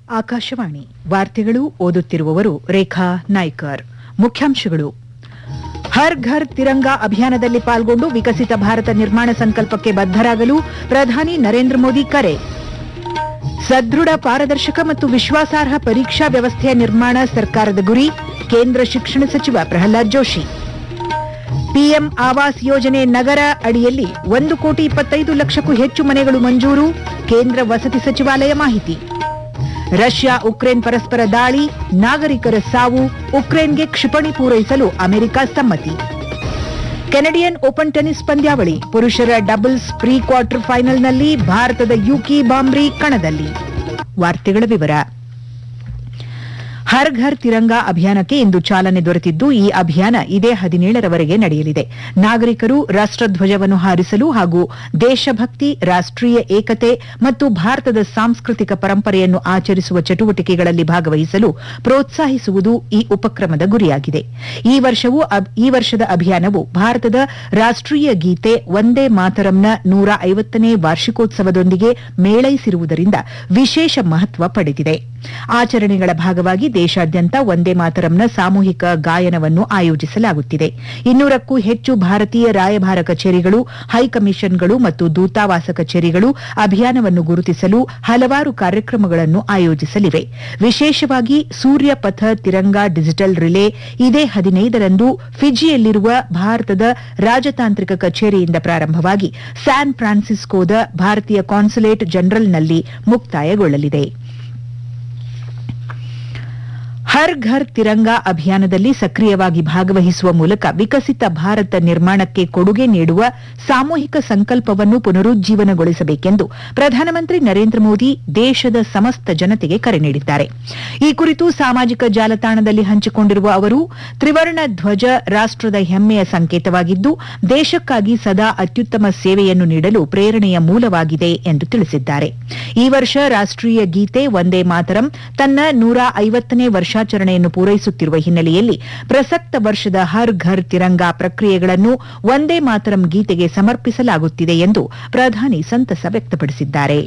ಆಕಾಶವಾಣಿ ವಾರ್ತೆಗಳು ಓದುತ್ತಿರುವವರು ರೇಖಾ ನಾಯ್ಕರ್ ಮುಖ್ಯಾಂಶಗಳು ಹರ್ ಘರ್ ತಿರಂಗಾ ಅಭಿಯಾನದಲ್ಲಿ ಪಾಲ್ಗೊಂಡು ವಿಕಸಿತ ಭಾರತ ನಿರ್ಮಾಣ ಸಂಕಲ್ಪಕ್ಕೆ ಬದ್ದರಾಗಲು ಪ್ರಧಾನಿ ನರೇಂದ್ರ ಮೋದಿ ಕರೆ ಸದೃಢ ಪಾರದರ್ಶಕ ಮತ್ತು ವಿಶ್ವಾಸಾರ್ಹ ಪರೀಕ್ಷಾ ವ್ಯವಸ್ಥೆಯ ನಿರ್ಮಾಣ ಸರ್ಕಾರದ ಗುರಿ ಕೇಂದ್ರ ಶಿಕ್ಷಣ ಸಚಿವ ಪ್ರಹ್ಲಾದ್ ಜೋಶಿ ಪಿಎಂ ಆವಾಸ್ ಯೋಜನೆ ನಗರ ಅಡಿಯಲ್ಲಿ ಒಂದು ಕೋಟಿ ಇಪ್ಪತ್ತೈದು ಲಕ್ಷಕ್ಕೂ ಹೆಚ್ಚು ಮನೆಗಳು ಮಂಜೂರು ಕೇಂದ್ರ ವಸತಿ ಸಚಿವಾಲಯ ಮಾಹಿತಿ ರಷ್ಯಾ ಉಕ್ರೇನ್ ಪರಸ್ಪರ ದಾಳಿ ನಾಗರಿಕರ ಸಾವು ಉಕ್ರೇನ್ಗೆ ಕ್ಷಿಪಣಿ ಪೂರೈಸಲು ಅಮೆರಿಕ ಸಮ್ಮತಿ ಕೆನಡಿಯನ್ ಓಪನ್ ಟೆನಿಸ್ ಪಂದ್ಯಾವಳಿ ಪುರುಷರ ಡಬಲ್ಸ್ ಪ್ರೀ ಕ್ವಾರ್ಟರ್ ಫೈನಲ್ನಲ್ಲಿ ಭಾರತದ ಯುಕಿ ಬಾಂಬ್ರಿ ಕಣದಲ್ಲಿ ವಾರ್ತೆಗಳ ವಿವರ ಹರ್ ಘರ್ ತಿರಂಗಾ ಅಭಿಯಾನಕ್ಕೆ ಇಂದು ಚಾಲನೆ ದೊರೆತಿದ್ದು ಈ ಅಭಿಯಾನ ಇದೇ ಹದಿನೇಳರವರೆಗೆ ನಡೆಯಲಿದೆ ನಾಗರಿಕರು ರಾಷ್ಟಧ್ವಜವನ್ನು ಹಾರಿಸಲು ಹಾಗೂ ದೇಶಭಕ್ತಿ ರಾಷ್ಟೀಯ ಏಕತೆ ಮತ್ತು ಭಾರತದ ಸಾಂಸ್ಕೃತಿಕ ಪರಂಪರೆಯನ್ನು ಆಚರಿಸುವ ಚಟುವಟಿಕೆಗಳಲ್ಲಿ ಭಾಗವಹಿಸಲು ಪ್ರೋತ್ಸಾಹಿಸುವುದು ಈ ಉಪಕ್ರಮದ ಗುರಿಯಾಗಿದೆ ಈ ವರ್ಷವೂ ಅಬ್- ಈ ವರ್ಷದ ಅಭಿಯಾನವು ಭಾರತದ ರಾಷ್ಟೀಯ ಗೀತೆ ವಂದೇ ಮಾತರಂನ ನೂರ ಐವತ್ತನೇ ವಾರ್ಷಿಕೋತ್ಸವದೊಂದಿಗೆ ಮೇಳೈಸಿರುವುದರಿಂದ ವಿಶೇಷ ಮಹತ್ವ ಪಡೆದಿದೆ ಆಚರಣೆಗಳ ಭಾಗವಾಗಿ ದೇಶಾದ್ಯಂತ ವಂದೇ ಮಾತರಂನ ಸಾಮೂಹಿಕ ಗಾಯನವನ್ನು ಆಯೋಜಿಸಲಾಗುತ್ತಿದೆ ಇನ್ನೂರಕ್ಕೂ ಹೆಚ್ಚು ಭಾರತೀಯ ರಾಯಭಾರ ಕಚೇರಿಗಳು ಹೈಕಮಿಷನ್ಗಳು ಮತ್ತು ದೂತಾವಾಸ ಕಚೇರಿಗಳು ಅಭಿಯಾನವನ್ನು ಗುರುತಿಸಲು ಹಲವಾರು ಕಾರ್ಯಕ್ರಮಗಳನ್ನು ಆಯೋಜಿಸಲಿವೆ ವಿಶೇಷವಾಗಿ ಸೂರ್ಯ ಪಥ ತಿರಂಗಾ ಡಿಜಿಟಲ್ ರಿಲೇ ಇದೇ ಹದಿನೈದರಂದು ಫಿಜಿಯಲ್ಲಿರುವ ಭಾರತದ ರಾಜತಾಂತ್ರಿಕ ಕಚೇರಿಯಿಂದ ಪ್ರಾರಂಭವಾಗಿ ಸ್ಯಾನ್ ಫ್ರಾನ್ಸಿಸ್ಕೋದ ಭಾರತೀಯ ಕಾನ್ಸುಲೇಟ್ ಜನರಲ್ನಲ್ಲಿ ಮುಕ್ತಾಯಗೊಳ್ಳಲಿದೆ ಹರ್ ಘರ್ ತಿರಂಗಾ ಅಭಿಯಾನದಲ್ಲಿ ಸಕ್ರಿಯವಾಗಿ ಭಾಗವಹಿಸುವ ಮೂಲಕ ವಿಕಸಿತ ಭಾರತ ನಿರ್ಮಾಣಕ್ಕೆ ಕೊಡುಗೆ ನೀಡುವ ಸಾಮೂಹಿಕ ಸಂಕಲ್ಪವನ್ನು ಪುನರುಜ್ಜೀವನಗೊಳಿಸಬೇಕೆಂದು ಪ್ರಧಾನಮಂತ್ರಿ ನರೇಂದ್ರ ಮೋದಿ ದೇಶದ ಸಮಸ್ತ ಜನತೆಗೆ ಕರೆ ನೀಡಿದ್ದಾರೆ ಈ ಕುರಿತು ಸಾಮಾಜಿಕ ಜಾಲತಾಣದಲ್ಲಿ ಹಂಚಿಕೊಂಡಿರುವ ಅವರು ತ್ರಿವರ್ಣ ಧ್ವಜ ರಾಷ್ಟದ ಹೆಮ್ಮೆಯ ಸಂಕೇತವಾಗಿದ್ದು ದೇಶಕ್ಕಾಗಿ ಸದಾ ಅತ್ಯುತ್ತಮ ಸೇವೆಯನ್ನು ನೀಡಲು ಪ್ರೇರಣೆಯ ಮೂಲವಾಗಿದೆ ಎಂದು ತಿಳಿಸಿದ್ದಾರೆ ಈ ವರ್ಷ ರಾಷ್ಟೀಯ ಗೀತೆ ವಂದೇ ಮಾತರಂ ತನ್ನ ನೂರ ಐವತ್ತನೇ ವರ್ಷಾಚರಣೆಯನ್ನು ಪೂರೈಸುತ್ತಿರುವ ಹಿನ್ನೆಲೆಯಲ್ಲಿ ಪ್ರಸಕ್ತ ವರ್ಷದ ಹರ್ ಘರ್ ತಿರಂಗಾ ಪ್ರಕ್ರಿಯೆಗಳನ್ನು ವಂದೇ ಮಾತರಂ ಗೀತೆಗೆ ಸಮರ್ಪಿಸಲಾಗುತ್ತಿದೆ ಎಂದು ಪ್ರಧಾನಿ ಸಂತಸ ವ್ಯಕ್ತಪಡಿಸಿದ್ದಾರೆ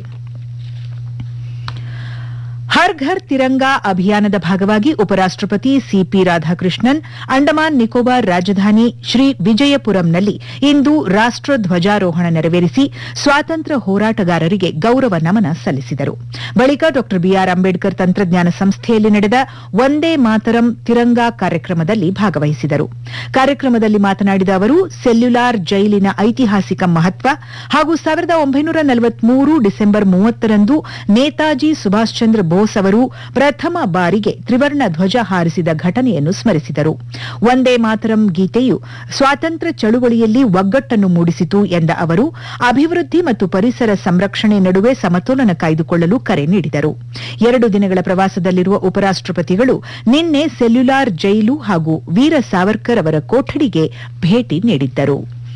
ಹರ್ ಘರ್ ತಿರಂಗಾ ಅಭಿಯಾನದ ಭಾಗವಾಗಿ ಉಪರಾಷ್ಟಪತಿ ಸಿಪಿ ರಾಧಾಕೃಷ್ಣನ್ ಅಂಡಮಾನ್ ನಿಕೋಬಾರ್ ರಾಜಧಾನಿ ಶ್ರೀ ವಿಜಯಪುರಂನಲ್ಲಿ ಇಂದು ರಾಷ್ಟ ಧ್ವಜಾರೋಹಣ ನೆರವೇರಿಸಿ ಸ್ವಾತಂತ್ರ್ಯ ಹೋರಾಟಗಾರರಿಗೆ ಗೌರವ ನಮನ ಸಲ್ಲಿಸಿದರು ಬಳಿಕ ಡಾ ಬಿಆರ್ ಅಂಬೇಡ್ಕರ್ ತಂತ್ರಜ್ಞಾನ ಸಂಸ್ಥೆಯಲ್ಲಿ ನಡೆದ ವಂದೇ ಮಾತರಂ ತಿರಂಗಾ ಕಾರ್ಯಕ್ರಮದಲ್ಲಿ ಭಾಗವಹಿಸಿದರು ಕಾರ್ಯಕ್ರಮದಲ್ಲಿ ಮಾತನಾಡಿದ ಅವರು ಸೆಲ್ಯುಲಾರ್ ಜೈಲಿನ ಐತಿಹಾಸಿಕ ಮಹತ್ವ ಹಾಗೂ ಸಾವಿರದ ಒಂಬೈನೂರ ನಲವತ್ಮೂರು ಡಿಸೆಂಬರ್ ಮೂವತ್ತರಂದು ನೇತಾಜಿ ಸುಭಾಷ್ ಚಂದ್ರ ಬೋಸ್ ಅವರು ಪ್ರಥಮ ಬಾರಿಗೆ ತ್ರಿವರ್ಣ ಧ್ವಜ ಹಾರಿಸಿದ ಘಟನೆಯನ್ನು ಸ್ಮರಿಸಿದರು ವಂದೇ ಮಾತರಂ ಗೀತೆಯು ಸ್ವಾತಂತ್ರ್ಯ ಚಳುವಳಿಯಲ್ಲಿ ಒಗ್ಗಟ್ಟನ್ನು ಮೂಡಿಸಿತು ಎಂದ ಅವರು ಅಭಿವೃದ್ಧಿ ಮತ್ತು ಪರಿಸರ ಸಂರಕ್ಷಣೆ ನಡುವೆ ಸಮತೋಲನ ಕಾಯ್ದುಕೊಳ್ಳಲು ಕರೆ ನೀಡಿದರು ಎರಡು ದಿನಗಳ ಪ್ರವಾಸದಲ್ಲಿರುವ ಉಪರಾಷ್ಟಪತಿಗಳು ನಿನ್ನೆ ಸೆಲ್ಯುಲಾರ್ ಜೈಲು ಹಾಗೂ ವೀರ ಸಾವರ್ಕರ್ ಅವರ ಕೊಠಡಿಗೆ ಭೇಟಿ ನೀಡಿದ್ದರು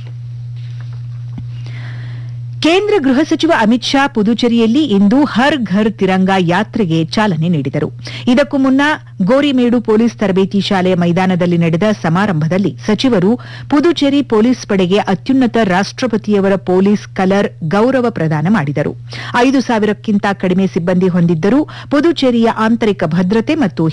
ಕೇಂದ್ರ ಗೃಹ ಸಚಿವ ಅಮಿತ್ ಶಾ ಪುದುಚೇರಿಯಲ್ಲಿ ಇಂದು ಹರ್ ಘರ್ ತಿರಂಗಾ ಯಾತ್ರೆಗೆ ಚಾಲನೆ ನೀಡಿದರು ಇದಕ್ಕೂ ಮುನ್ನ ಗೋರಿಮೇಡು ಪೊಲೀಸ್ ತರಬೇತಿ ಶಾಲೆಯ ಮೈದಾನದಲ್ಲಿ ನಡೆದ ಸಮಾರಂಭದಲ್ಲಿ ಸಚಿವರು ಪುದುಚೇರಿ ಪೊಲೀಸ್ ಪಡೆಗೆ ಅತ್ಯುನ್ನತ ರಾಷ್ಟಪತಿಯವರ ಪೊಲೀಸ್ ಕಲರ್ ಗೌರವ ಪ್ರದಾನ ಮಾಡಿದರು ಐದು ಸಾವಿರಕ್ಕಿಂತ ಕಡಿಮೆ ಸಿಬ್ಬಂದಿ ಹೊಂದಿದ್ದರೂ ಪುದುಚೇರಿಯ ಆಂತರಿಕ ಭದ್ರತೆ ಮತ್ತು